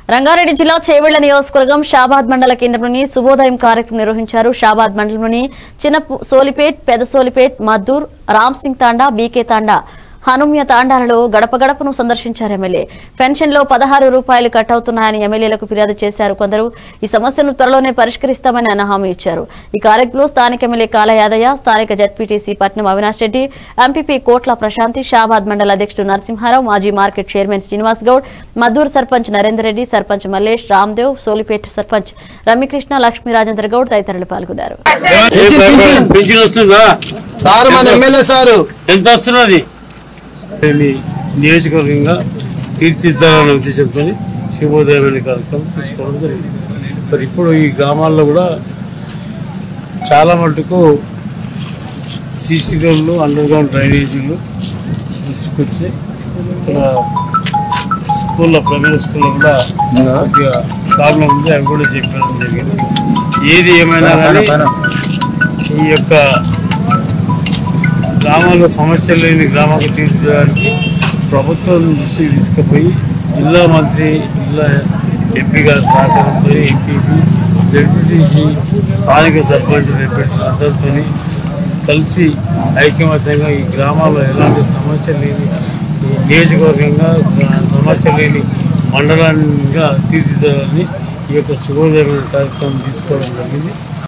రంగారెడ్డి జిల్లా చేవెళ్ల నియోజకవర్గం షాబాద్ మండల కేంద్రంలోని శుభోదయం కార్యక్రమం నిర్వహించారు షాబాద్ మండలంలోని చిన్న పు- సోలిపేట్ పెద సోలిపేట్ మద్దూర్ రామ్ సింగ్ తాండా బీకే తాండా హనుమ్య తాండాలలో గడప గడపను సందర్శించారు ఎమ్మెల్యే పెన్షన్ లో పదహారు రూపాయలు కట్ అవుతున్నాయని ఎమ్మెల్యేలకు ఫిర్యాదు చేశారు కొందరు ఈ సమస్యను త్వరలోనే పరిష్కరిస్తామని ఆయన హామీ ఇచ్చారు ఈ కార్యక్రమంలో స్థానిక ఎమ్మెల్యే కాల యాదయ్య స్థానిక జడ్పీటీసీ పట్నం అవినాష్ రెడ్డి ఎంపీపీ కోట్ల ప్రశాంతి షాబాద్ మండల అధ్యక్షుడు నరసింహారావు మాజీ మార్కెట్ చైర్మన్ శ్రీనివాస్ గౌడ్ మద్దూరు సర్పంచ్ నరేందర్ రెడ్డి సర్పంచ్ మల్లేష్ రామ్దేవ్ సోలిపేట్ సర్పంచ్ రమ్యకృష్ణ లక్ష్మీ రాజేంద్ర గౌడ్ తదితరులు పాల్గొన్నారు పింఛన్ వస్తుందా సారు మన ఎమ్మెల్యే సారు ఎంత వస్తున్నది మీ నియోజకవర్గంగా తీర్చిదిద్దాలనే ఉద్దేశంతో శుభోదయం అనే కార్యక్రమం తీసుకోవడం జరిగింది మరి ఇప్పుడు ఈ గ్రామాల్లో కూడా చాలా మటుకు సీసీ రోడ్లు అండర్ గ్రౌండ్ డ్రైనేజీలు దృష్టికొచ్చి ఇక్కడ స్కూల్లో ప్రైమరీ స్కూల్లో కూడా కొద్దిగా ప్రాబ్లం ఉంది అవి కూడా చెప్పడం జరిగింది ఏది ఏమైనా కానీ ఈ యొక్క గ్రామాల్లో సమస్యలు లేని గ్రామాలకు తీర్చడానికి ప్రభుత్వం దృష్టికి తీసుకుపోయి జిల్లా మంత్రి జిల్లా ఎంపీ గారి సహకారంతో ఎంపీపీ జడ్పీటీసీ స్థానిక సర్పంచ్ ఎంపీటీసీ అందరితో కలిసి ఐక్యమత్యంగా ఈ గ్రామాల్లో ఎలాంటి సమస్య లేని ఈ నియోజకవర్గంగా ఆ, సమస్య లేని మండలాన్నిగా తీర్చిదిద్దాలని ఈ యొక్క శుభోదయమైన కార్యక్రమం తీసుకోవడం జరిగింది